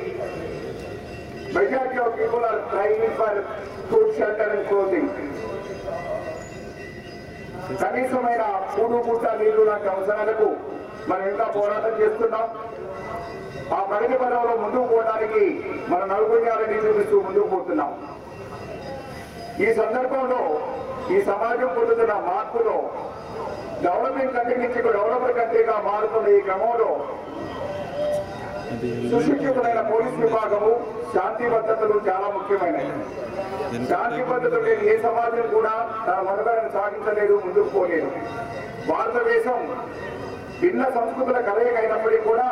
majority of people are trying for food shelter and clothing కనీసమైన కూడు గుట్ట నీళ్లు లాంటి అవసరాలకు మనం ఇంకా పోరాటం చేస్తున్నాం ఆ ప్రగతి పదంలో ముందుకు పోవడానికి మన నలుగురిని చూపిస్తూ ముందుకు పోతున్నాం ఈ సందర్భంలో ఈ సమాజం పొందుతున్న మార్పులో డెవలపింగ్ కంట్రీ నుంచి ఒక డెవలపర్ కంట్రీగా మారుతున్న ఈ క్రమంలో సుశిక్షితులైన పోలీస్ విభాగము శాంతి భద్రతలు చాలా ముఖ్యమైనవి శాంతి భద్రతలు లేని ఏ సమాజం కూడా తన మనుగడను సాగించలేదు ముందుకు పోలేదు భారతదేశం భిన్న సంస్కృతుల కలయిక అయినప్పటికీ కూడా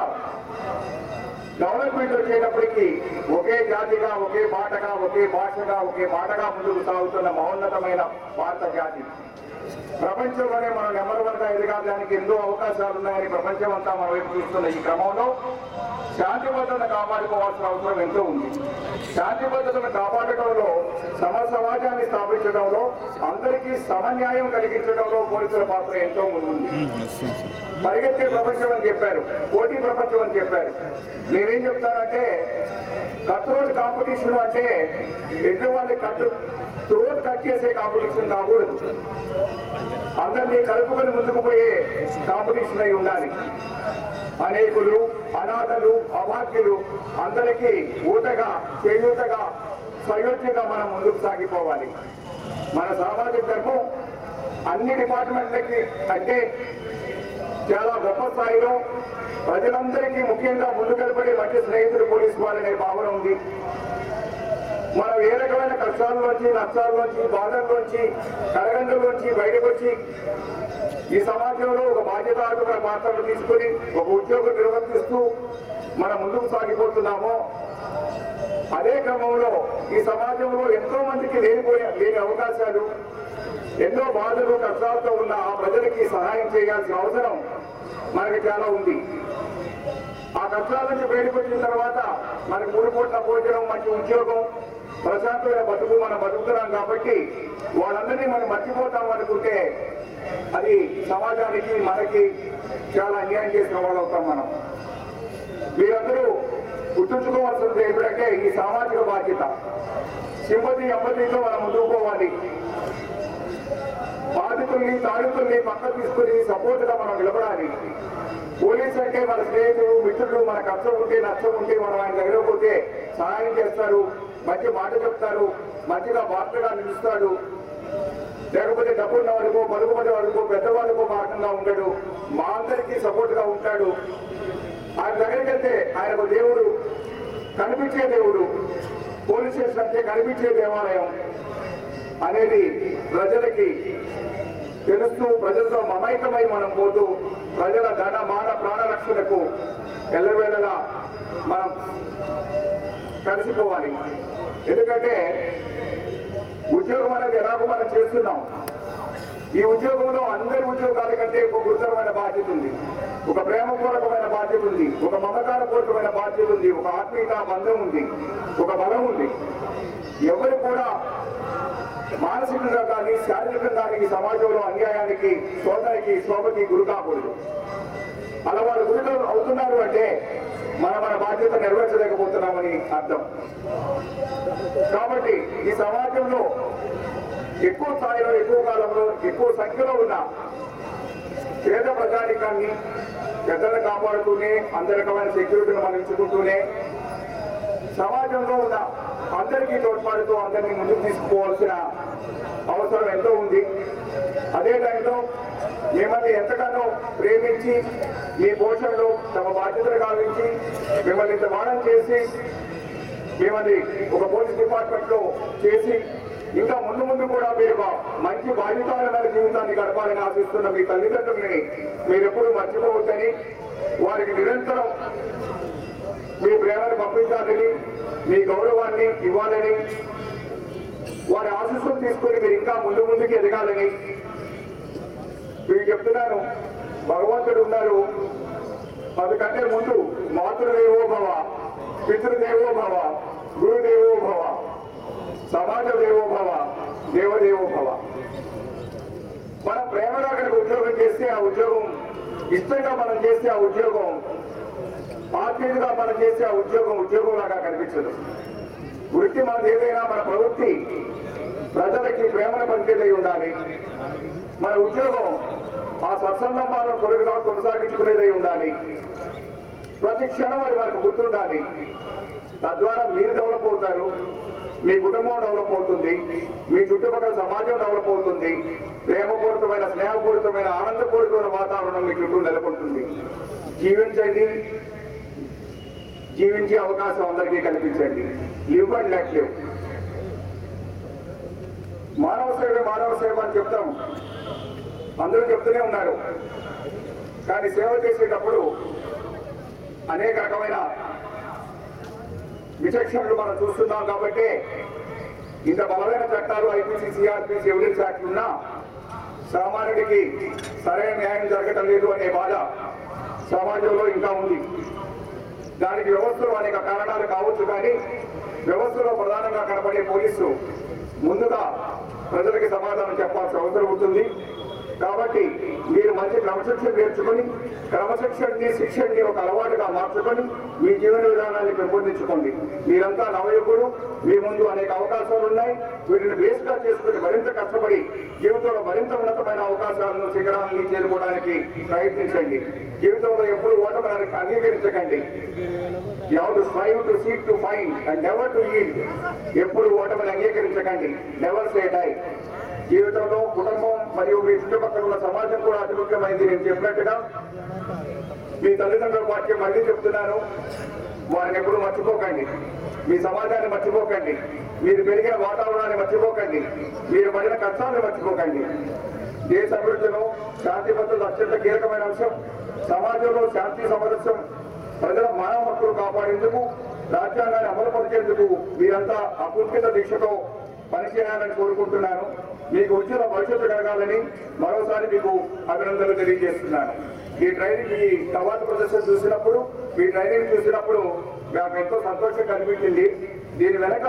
డెవలప్మెంట్ వచ్చేటప్పటికీ ఒకే జాతిగా ఒకే బాటగా ఒకే భాషగా ఒకే బాటగా ముందుకు సాగుతున్న మహోన్నతమైన భారత జాతి ప్రపంచంలోనే మనం నెంబర్ వన్ గా ఎదగడానికి ఎన్నో అవకాశాలు ఉన్నాయని ప్రపంచం అంతా మన వైపు చూస్తున్న ఈ క్రమంలో శాంతి భద్రతను కాపాడుకోవాల్సిన అవసరం ఎంతో ఉంది శాంతి భద్రతను కాపాడటంలో సమ సమాజాన్ని స్థాపించడంలో అందరికీ సమన్యాయం కలిగించడంలో పోలీసుల పాత్ర ఎంతో ముందుంది పరిగెత్తే ప్రపంచం అని చెప్పారు పోటీ ప్రపంచం అని చెప్పారు నేనేం చెప్తానంటే కత్రోడ్ కాంపిటీషన్ అంటే ఎదురు వాళ్ళని కట్టు త్రోట్ కట్ చేసే కాంపిటీషన్ కాకూడదు అందరినీ కలుపుకొని ముందుకు పోయే కాంపిటీషన్ అయి ఉండాలి అనేకులు అనాథలు అభాగ్యులు అందరికీ ఊటగా చేయూతగా సయోధ్యగా మనం ముందుకు సాగిపోవాలి మన సామాజిక ధర్మం అన్ని డిపార్ట్మెంట్లకి అంటే చాలా గొప్ప స్థాయిలో ప్రజలందరికీ ముఖ్యంగా ముందుకెళ్ళబడి మంచి స్నేహితులు పోలీసు వారనే భావన ఉంది మనం ఏ రకమైన కష్టాల్లోంచి నష్టాల్లోంచి బాధల్లోంచి కరగందులోంచి బయటకు వచ్చి ఈ సమాజంలో ఒక బాధ్యతాయుతమైన పాత్రలు తీసుకుని ఒక ఉద్యోగం నిర్వర్తిస్తూ మనం ముందుకు సాగిపోతున్నామో అదే క్రమంలో ఈ సమాజంలో ఎంతో మందికి లేనిపోయే లేని అవకాశాలు ఎన్నో బాధలు కష్టాలతో ఉన్న ఆ ప్రజలకి సహాయం చేయాల్సిన అవసరం మనకి చాలా ఉంది ఆ కష్టాల నుంచి బయటకు వచ్చిన తర్వాత మనకి మూడు కోట్ల భోజనం మంచి ఉద్యోగం ప్రశాంతమైన బతుకు మనం బతుకుతున్నాం కాబట్టి వాళ్ళందరినీ మనం మర్చిపోతాం అనుకుంటే అది సమాజానికి మనకి చాలా అన్యాయం చేసిన వాళ్ళు అవుతాం మనం మీరందరూ గుర్తుంచుకోవాల్సింది ఏంటంటే ఈ సామాజిక బాధ్యత సింపతి ఎంపతితో మనం ముందుకు పోవాలి బాధితుల్ని తాడుతుల్ని పక్క తీసుకుని సపోర్ట్ గా మనం నిలబడాలి పోలీస్ అంటే మన స్నేహితులు మిత్రులు మన కష్టం ఉంటే నష్టం ఉంటే మనం ఆయన దగ్గర పోతే సహాయం చేస్తారు మంచి మాట చెప్తారు మంచిగా వార్తగా నిలుస్తాడు లేకపోతే డబ్బున్న వాడికో పలుకుబడి వాడికో పెద్దవాడికో మార్గంగా ఉండడు మా అందరికీ సపోర్ట్ గా ఉంటాడు ఆయన దగ్గరికి వెళ్తే ఆయనకు దేవుడు కనిపించే దేవుడు పోలీస్ స్టేషన్ అంటే కనిపించే దేవాలయం అనేది ప్రజలకి తెలుస్తూ ప్రజలతో మమైకమై మనం పోతూ ప్రజల ధన మాన ప్రాణ రక్షణకు ఎల్లవేళలా మనం కలిసిపోవాలి ఎందుకంటే ఉద్యోగం అనేది ఎలాగో మనం చేస్తున్నాం ఈ ఉద్యోగంలో అందరి ఉద్యోగాల కంటే ఒక గురుతరమైన బాధ్యత ఉంది ఒక ప్రేమపూర్వకమైన బాధ్యత ఉంది ఒక మమకారపూర్వకమైన బాధ్యత ఉంది ఒక ఆత్మీయత బంధం ఉంది ఒక బలం ఉంది ఎవరు కూడా మానసికంగా కానీ శారీరకంగా కానీ ఈ సమాజంలో అన్యాయానికి శోధనకి శోభకి గురి కాకూడదు అలా వాళ్ళు గురి అవుతున్నారు అంటే మనం మన బాధ్యత నెరవేర్చలేకపోతున్నామని అర్థం కాబట్టి ఈ సమాజంలో ఎక్కువ స్థాయిలో ఎక్కువ కాలంలో ఎక్కువ సంఖ్యలో ఉన్న పేద ప్రజానికాన్ని పెద్దలను కాపాడుతూనే అందరి రకమైన సెక్యూరిటీని మనం ఇచ్చుకుంటూనే సమాజంలో ఉన్న అందరికీ తోడ్పాటుతో అందరినీ ముందుకు తీసుకుపోవాల్సిన అవసరం ఎంతో ఉంది అదే టైంలో మిమ్మల్ని ఎంతగానో ప్రేమించి మీ పోషణలో తమ బాధ్యతలు గావించి మిమ్మల్ని ఇంత వాడం చేసి మిమ్మల్ని ఒక పోలీస్ డిపార్ట్మెంట్ లో చేసి ఇంకా ముందు ముందు కూడా మీరు ఒక మంచి బాధ్యతమైన జీవితాన్ని గడపాలని ఆశిస్తున్న మీ తల్లిదండ్రుల్ని మీరు ఎప్పుడు మర్చిపోవద్దని వారికి నిరంతరం మీ ప్రేమను పంపించాలని మీ గౌరవాన్ని ఇవ్వాలని వారి ఆశీస్సులు తీసుకొని మీరు ఇంకా ముందు ముందుకు ఎదగాలని మీకు చెప్తున్నాను భగవంతుడు ఉన్నారు అందుకంటే ముందు మాతృదేవో భవ పితృదేవో భవ గురుదేవో భవ సమాజ దేవో భవ దేవదేవో భవ మనం ప్రేమగా అక్కడికి ఉద్యోగం చేస్తే ఆ ఉద్యోగం ఇష్టంగా మనం చేస్తే ఆ ఉద్యోగం ఆర్థికంగా మనం చేసే ఆ ఉద్యోగం ఉద్యోగంలాగా కనిపించదు వృత్తి మనది ఏదైనా మన ప్రవృత్తి ప్రజలకి ప్రేమను పంచేదై ఉండాలి మన ఉద్యోగం ఆ సత్సంబంధాలను కొలుగుగా కొనసాగించుకునేదై ఉండాలి ప్రతి క్షణం అది మనకు గుర్తుండాలి తద్వారా మీరు డెవలప్ అవుతారు మీ కుటుంబం డెవలప్ అవుతుంది మీ చుట్టుపక్కల సమాజం డెవలప్ అవుతుంది ప్రేమపూరితమైన స్నేహపూరితమైన ఆనందపూరితమైన వాతావరణం మీ చుట్టూ నెలకొంటుంది జీవించండి జీవించే అవకాశం అందరికీ కల్పించండి లివ్ అండ్ లెట్ లివ్ మానవ సేవ మానవ సేవ అని చెప్తాం అందరూ చెప్తూనే ఉన్నారు కానీ సేవ చేసేటప్పుడు అనేక రకమైన విచక్షణలు మనం చూస్తున్నాం కాబట్టి ఇంత బలమైన చట్టాలు ఐపీసీ సిఆర్పిసి ఎవిడెన్స్ యాక్ట్ ఉన్నా సామాన్యుడికి సరైన న్యాయం జరగటం లేదు అనే బాధ సమాజంలో ఇంకా ఉంది దానికి వ్యవస్థలో అనేక కారణాలు కావచ్చు కానీ వ్యవస్థలో ప్రధానంగా కనబడే పోలీసు ముందుగా ప్రజలకి సమాధానం చెప్పాల్సిన అవసరం ఉంటుంది కాబట్టి మీరు మంచి క్రమశిక్షణ నేర్చుకొని క్రమశిక్షణని శిక్షణని ఒక అలవాటుగా మార్చుకొని మీ జీవన విధానాన్ని పెంపొందించుకోండి మీరంతా నవయుగుడు మీ ముందు అనేక అవకాశాలు ఉన్నాయి వీటిని బేస్ గా చేసుకుని మరింత కష్టపడి జీవితంలో మరింత ఉన్నతమైన అవకాశాలను శిఖరాలను చేరుకోవడానికి ప్రయత్నించండి జీవితంలో ఎప్పుడు ఓటమి అంగీకరించకండి you have to strive to seek to find and never to yield ఎప్పుడు ఓటమిని అంగీకరించకండి నెవర్ సే డై జీవితంలో కుటుంబం మరియు మీ చుట్టుపక్కల ఉన్న సమాజం కూడా అతి ముఖ్యమైనది నేను చెప్పినట్టుగా మీ తల్లిదండ్రుల వాక్యం మళ్ళీ చెప్తున్నాను వారిని ఎప్పుడు మర్చిపోకండి మీ సమాజాన్ని మర్చిపోకండి మీరు పెరిగిన వాతావరణాన్ని మర్చిపోకండి మీరు పడిన కష్టాన్ని మర్చిపోకండి దేశ అభివృద్ధిలో శాంతి భద్రత అత్యంత కీలకమైన అంశం సమాజంలో శాంతి సమరస్యం ప్రజల మానవ హక్కులు కాపాడేందుకు రాజ్యాంగాన్ని అమలుపరిచేందుకు మీరంతా అకుంఠిత దీక్షతో పనిచేయాలని కోరుకుంటున్నాను మీకు ఉజ్వల భవిష్యత్తు కలగాలని మరోసారి మీకు అభినందనలు తెలియజేస్తున్నాను ఈ ట్రైనింగ్ ఈ కవాతు ప్రదర్శన చూసినప్పుడు ఈ ట్రైనింగ్ చూసినప్పుడు నాకు ఎంతో సంతోషం కనిపించింది దీని వెనక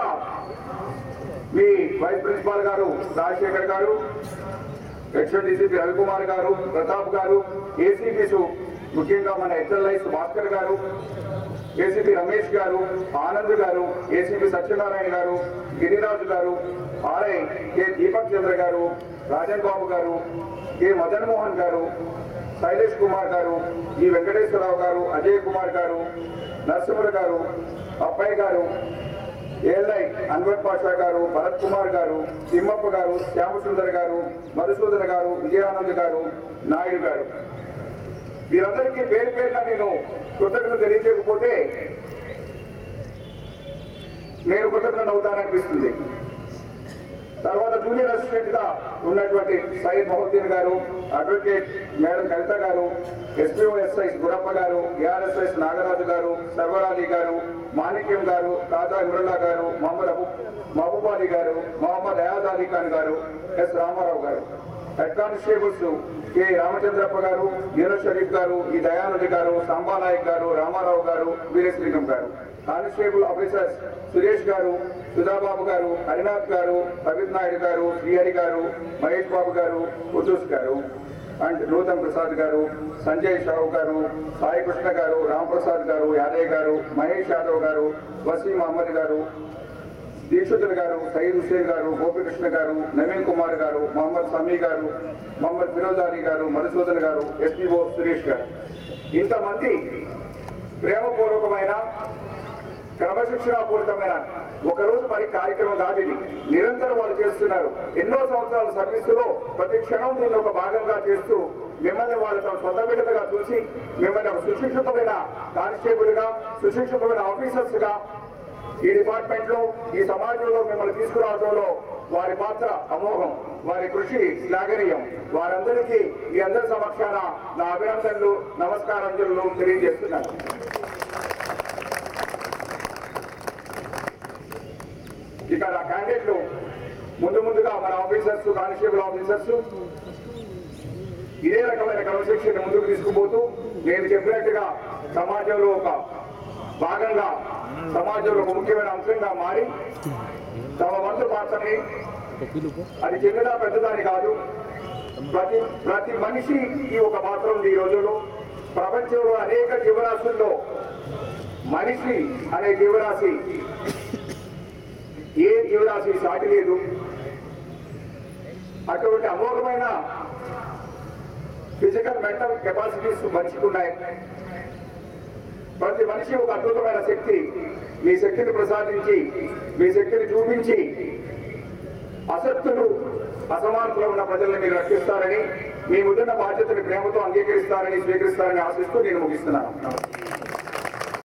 మీ వైస్ ప్రిన్సిపాల్ గారు రాజశేఖర్ గారు ఎక్షన్ డీసీపీ రవికుమార్ గారు ప్రతాప్ గారు ఏసీపీస్ ముఖ్యంగా మన హెచ్ఎల్ఐస్ భాస్కర్ గారు ఏసీపీ రమేష్ గారు ఆనంద్ గారు ఏసీపీ సత్యనారాయణ గారు గిరిరాజు గారు ఆర్ఐ కె దీపక్ చంద్ర గారు రాజన్ బాబు గారు కె మదన్ మోహన్ గారు శైలేష్ కుమార్ గారు జి వెంకటేశ్వరరావు గారు అజయ్ కుమార్ గారు నరసింహులు గారు అబ్బాయి గారు ఏఎల్ఐ అన్వర్ పాషా గారు భరత్ కుమార్ గారు తిమ్మప్ప గారు శ్యామసుందర్ గారు మధుసూదన్ గారు విజయానంద్ గారు నాయుడు గారు వీరందరికీ పేరు పేరున నేను కృతజ్ఞత తెలియజేయకపోతే నేను కృతజ్ఞత అవుతాననిపిస్తుంది తర్వాత జూనియర్ అసిస్టెంట్ గా ఉన్నటువంటి సయ్యద్ మహుద్దీన్ గారు అడ్వకేట్ మేడం కవిత గారు ఎస్పీఓఎస్ఐ గురప్ప గారు ఏఆర్ఎస్ఎస్ నాగరాజు గారు సర్వరాజీ గారు మాణిక్యం గారు తాజా ఇమ్రుల్లా గారు మహమ్మద్ అబు మహబూబ్ అలీ గారు మొహమ్మద్ అయాజ్ అలీ ఖాన్ గారు ఎస్ రామారావు గారు హెడ్ కానిస్టేబుల్స్ కె రామచంద్రప్ప గారు యూనస్ షరీఫ్ గారు ఈ దయానంద్ గారు సాంబా నాయక్ గారు రామారావు గారు వీరేశ్లింగం గారు కానిస్టేబుల్ ఆఫీసర్స్ సురేష్ గారు సుధాబాబు గారు హరినాథ్ గారు రవిత్ నాయుడు గారు శ్రీహరి గారు మహేష్ బాబు గారు ఉద్దూస్ గారు అండ్ నూతన్ ప్రసాద్ గారు సంజయ్ షావు గారు సాయి కృష్ణ గారు రాంప్రసాద్ గారు యాదయ్య గారు మహేష్ యాదవ్ గారు వసీం అహ్మద్ గారు దీక్షితులు గారు సయీద్ హుసేన్ గారు గోపికృష్ణ గారు నవీన్ కుమార్ గారు మొహమ్మద్ సమీ గారు మొహమ్మద్ ఫిరోజ్ అలీ గారు మధుసూదన్ గారు ఎస్పీఓ సురేష్ గారు ఇంతమంది ప్రేమపూర్వకమైన క్రమశిక్షణాపూరితమైన ఒక రోజు పని కార్యక్రమం కాదు ఇది నిరంతరం వాళ్ళు చేస్తున్నారు ఎన్నో సంవత్సరాల సర్వీసులో ప్రతి క్షణం దీన్ని ఒక భాగంగా చేస్తూ మిమ్మల్ని వాళ్ళు తమ సొంత బిడ్డలుగా చూసి మిమ్మల్ని ఒక సుశిక్షితమైన కానిస్టేబుల్ గా సుశిక్షితమైన ఆఫీసర్స్ గా ఈ డిపార్ట్మెంట్ లో ఈ సమాజంలో మిమ్మల్ని తీసుకురావడంలో వారి పాత్ర అమోఘం వారి కృషి శ్లాఘనీయం వారందరికీ మీ అందరి సమక్షాన నా అభినందనలు నమస్కారాంజలు తెలియజేస్తున్నాను ఇక నా క్యాండిడేట్లు ముందు ముందుగా మన ఆఫీసర్స్ కానిస్టేబుల్ ఆఫీసర్స్ ఇదే రకమైన క్రమశిక్షణ ముందుకు తీసుకుపోతూ నేను చెప్పినట్టుగా సమాజంలో ఒక భాగంగా సమాజంలో ఒక ముఖ్యమైన అంశంగా మారి తమ వంతు పాత్రని అది చిన్నదా పెద్దదాని కాదు ప్రతి ప్రతి మనిషికి ఒక పాత్ర ఉంది ఈ రోజుల్లో ప్రపంచంలో అనేక జీవరాశుల్లో మనిషి అనే జీవరాశి ఏ జీవరాశి సాటి లేదు అటువంటి అమోఘమైన ఫిజికల్ మెంటల్ కెపాసిటీస్ మనిషికి ఉన్నాయి ప్రతి మనిషి ఒక అద్భుతమైన శక్తి మీ శక్తిని ప్రసాదించి మీ శక్తిని చూపించి అసక్తులు అసమానతలో ఉన్న ప్రజల్ని మీరు రక్షిస్తారని మీ ముందున్న బాధ్యతని ప్రేమతో అంగీకరిస్తారని స్వీకరిస్తారని ఆశిస్తూ నేను ముగిస్తున్నాను